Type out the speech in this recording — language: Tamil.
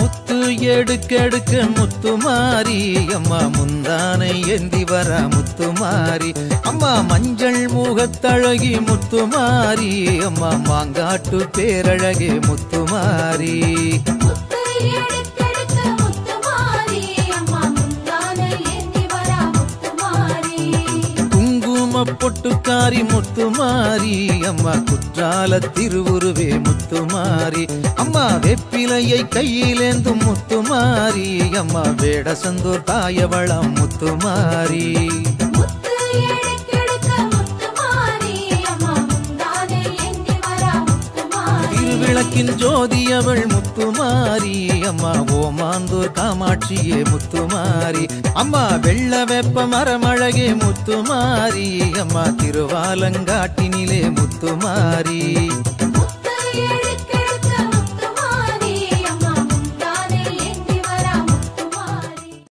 முத்து எடுக்கெடுக்க முத்துமாரி அம்மா முந்தானை ஏந்தி வர முத்துமாரி அம்மா மஞ்சள் முகத்தழகி முத்துமாரி அம்மா மாங்காட்டு பேரழகே முத்துமாரி முத்து எடுக்கெடுக்க முத்துமாரி அம்மா முந்தானை ஏந்தி வரா முத்துமாரி குங்கும பொட்டுக்காரி முத்துமாரி அம்மா குற்றால திருவுருவே முத்துமாரி அம்மா வெப்பிலையை கையிலேந்தும் முத்துமாரி அம்மா வேடசந்தூர் தாயவளம் முத்துமாரி முத்து எடுக்கெடுக்க முத்துமாரி அம்மா முந்தானை ஏந்தி வரா முத்துமாரி திருவிளக்கின் ஜோதியவள் முத்துமாரி அம்மா ஓமாந்தூர் காமாட்சியே முத்துமாரி அம்மா வெள்ள வெப்ப மரமழகே முத்துமாரி அம்மா திருவாலங்காட்டினிலே முத்துமாரி